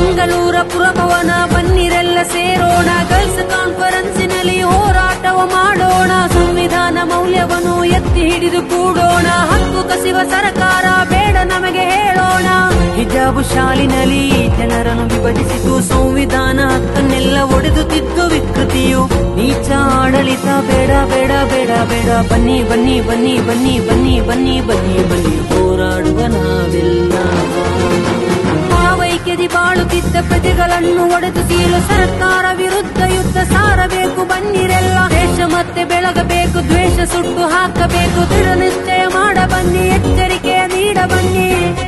ಮಂಗಳೂರ ಪುರಭವನ ಬನ್ನಿರೆಲ್ಲ ಸೇರೋಣ girls ಕಾನ್ಫರೆನ್ಸಿನಲ್ಲಿ ಹೋರಾಟವ ಮಾಡೋಣ ಸಂವಿಧಾನ ಮೌಲ್ಯವನ್ನು ಎತ್ತಿ ಹಿಡಿದು ಕೂಡೋಣ ಹಕ್ಕು ಕಸಿವ ಸರ್ಕಾರ ಬೇಡ ನಮಗೆ ಹೇಳೋಣ ಹಿಜಾಬು ಶಾಲಿನಲ್ಲಿ ಜನರನ್ನು ವಿಭಜಿಸಿತು ಸಂವಿಧಾನ ಹಕ್ಕನ್ನೆಲ್ಲ ಒಡೆದು ತಿದ್ದು ವಿಕೃತಿಯು ನೀಚ ಆಡಳಿತ ಬೇಡ ಬೇಡ ಬೇಡ ಬೇಡ ಬನ್ನಿ ಬನ್ನಿ ಬನ್ನಿ ಬನ್ನಿ ಬನ್ನಿ ಬನ್ನಿ ಬನ್ನಿ ಬನ್ನಿ ಹೋರಾಡುವ ನಾವೆಲ್ಲ ಭಾವೈಕ್ಯದಿ ಬಾಳುತ್ತಿದ್ದ ಪ್ರಜೆಗಳನ್ನು ಒಡೆದು ಸೀಲು ಸರ್ಕಾರ ವಿರುದ್ಧ ಯುದ್ಧ ಸಾರಬೇಕು ಬನ್ನಿರೆಲ್ಲ ದೇಶ ಮತ್ತೆ ಬೆಳಗಬೇಕು ದ್ವೇಷ ಸುಟ್ಟು ಹಾಕಬೇಕು ದೃಢ ನಿಶ್ಚಯ ಮಾಡ ಬನ್ನಿ ಎಚ್ಚರಿಕೆ ನೀಡ ಬನ್ನಿ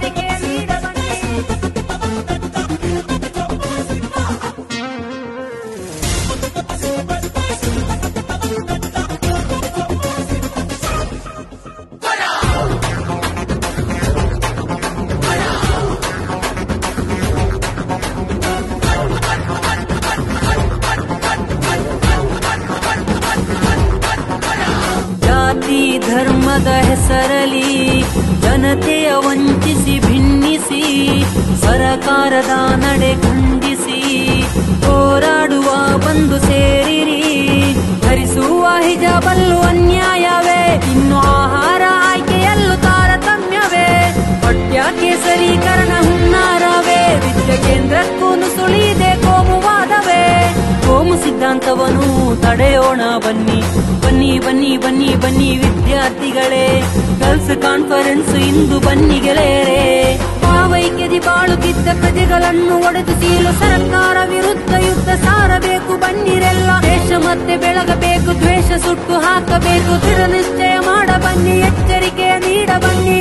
ಜಾತಿ ಧರ್ಮದ ಹೆಸರಲಿ ಜನತೆಯ ವಂಚಿಸಿ ಭಿನ್ನಿಸಿ ಸರಕಾರದ ನಡೆ ಖಂಡಿಸಿ ಹೋರಾಡುವ ಬಂದು ಸೇರಿರಿ ಧರಿಸುವ ಹಿಜಾಬಲ್ಲು ಅನ್ಯಾಯವೇ ಇನ್ನು ಆಹಾರ ಆಯ್ಕೆಯಲ್ಲೂ ತಾರತಮ್ಯವೇ ಪಠ್ಯ ಕೇಸರೀಕರಣ ಹುನ್ನಾರವೇ ವಿದ್ಯಾ ಕೇಂದ್ರಕ್ಕೂ ನುಸುಳಿದೆ ಕೋಮುವಾದವೇ ಕೋಮು ಸಿದ್ಧಾಂತವನ್ನು ತಡೆಯೋಣ ಬನ್ನಿ ಬನ್ನಿ ಬನ್ನಿ ಬನ್ನಿ ಬನ್ನಿ ವಿದ್ಯಾರ್ಥಿಗಳೇ ಗರ್ಲ್ಸ್ ಕಾನ್ಫರೆನ್ಸ್ ಇಂದು ಬನ್ನಿ ಗೆಳೆಯರೇ ಭಾವೈಕ್ಯದಿ ಬಾಳುತ್ತಿದ್ದ ಪ್ರಜೆಗಳನ್ನು ಒಡೆದು ಸೀಲು ಸರ್ಕಾರ ವಿರುದ್ಧ ಯುದ್ಧ ಸಾರಬೇಕು ಬನ್ನಿರೆಲ್ಲ ದೇಶ ಮತ್ತೆ ಬೆಳಗಬೇಕು ದ್ವೇಷ ಸುಟ್ಟು ಹಾಕಬೇಕು ದೃಢ ನಿಶ್ಚಯ ಮಾಡ ಬನ್ನಿ ಎಚ್ಚರಿಕೆ ನೀಡ ಬನ್ನಿ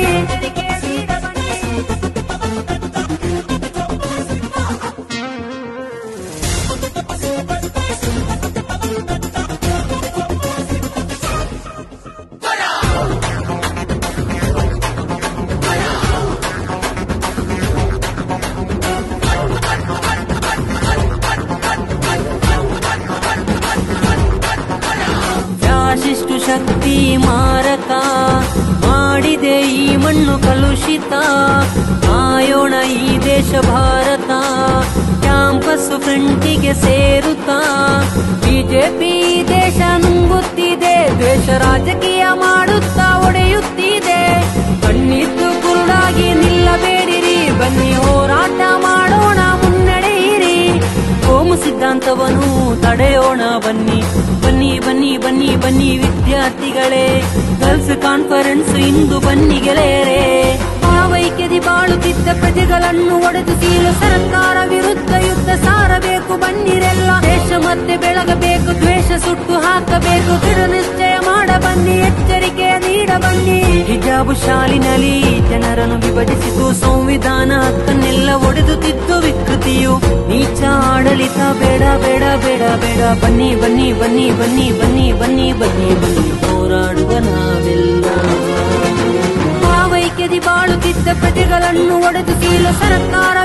ಫ್ಯಾಸಿಸ್ಟು ಶಕ್ತಿ ಮಾರಕ ಮಾಡಿದೆ ಈ ಮಣ್ಣು ಕಲುಷಿತ ಕಾಯೋಣ ಈ ದೇಶ ಭಾರತ ಕ್ಯಾಂಪಸ್ ಫ್ರಂಟಿಗೆ ಸೇರುತ್ತಾ ಬಿಜೆಪಿ ದೇಶ ನುಂಗುತ್ತಿದೆ ದ್ವೇಷ ರಾಜಕೀಯ ಮಾಡುತ್ತಾ ಒಡೆಯುತ್ತಿದೆ ಕಣ್ಣಿದ್ದು ಕುರುಡಾಗಿ ನಿಲ್ಲಬೇಡಿರಿ ಬನ್ನಿ ಹೋರಾಟ ಮಾಡೋಣ ಮುನ್ನಡೆಯಿರಿ ಕೋಮು ಸಿದ್ಧಾಂತವನ್ನು ತಡೆಯೋಣ ಬನ್ನಿ ಬನ್ನಿ ಬನ್ನಿ ಬನ್ನಿ ಬನ್ನಿ ವಿದ್ಯಾರ್ಥಿಗಳೇ ಗರ್ಲ್ಸ್ ಕಾನ್ಫರೆನ್ಸ್ ಇಂದು ಬನ್ನಿ ಗೆಳೆಯರೇ ಭಾವೈಕ್ಯದಿ ಬಾಳುತ್ತಿದ್ದ ಪ್ರಜೆಗಳನ್ನು ಒಡೆದು ಸೀಲು ಸರ್ಕಾರ ವಿರುದ್ಧ ಯುದ್ಧ ಸಾರಬೇಕು ಬನ್ನಿರೆಲ್ಲ ದೇಶ ಮತ್ತೆ ಬೆಳಗಬೇಕು ದ್ವೇಷ ಸುಟ್ಟು ಹಾಕಬೇಕು ದೃಢ ನಿಶ್ಚಯ ಮಾಡ ಬನ್ನಿ ಎಚ್ಚರಿಕೆ ನೀಡ ಬನ್ನಿ ಹಿಜಾಬು ಶಾಲಿನಲ್ಲಿ ಜನರನ್ನು ವಿಭಜಿಸಿತು ಸಂವಿಧಾನ ಹಕ್ಕನ್ನೆಲ್ಲ ಒಡೆದು ತಿದ್ದು ವಿಕೃತಿಯು ನೀಚ ಆಡಳಿತ ಬೇಡ ಬೇಡ ಬೇಡ ಬೇಡ ಬನ್ನಿ ಬನ್ನಿ ಬನ್ನಿ ಬನ್ನಿ ಬನ್ನಿ ಬನ್ನಿ ಬನ್ನಿ ಬನ್ನಿ ಹೋರಾಡುವ ನಾವೆಲ್ಲ ಭಾವೈಕ್ಯದಿ ಬಾಳುತ್ತಿದ್ದ ಪ್ರಜೆಗಳನ್ನು ಒಡೆದು ಸೀಲು ಸರ್ಕಾರ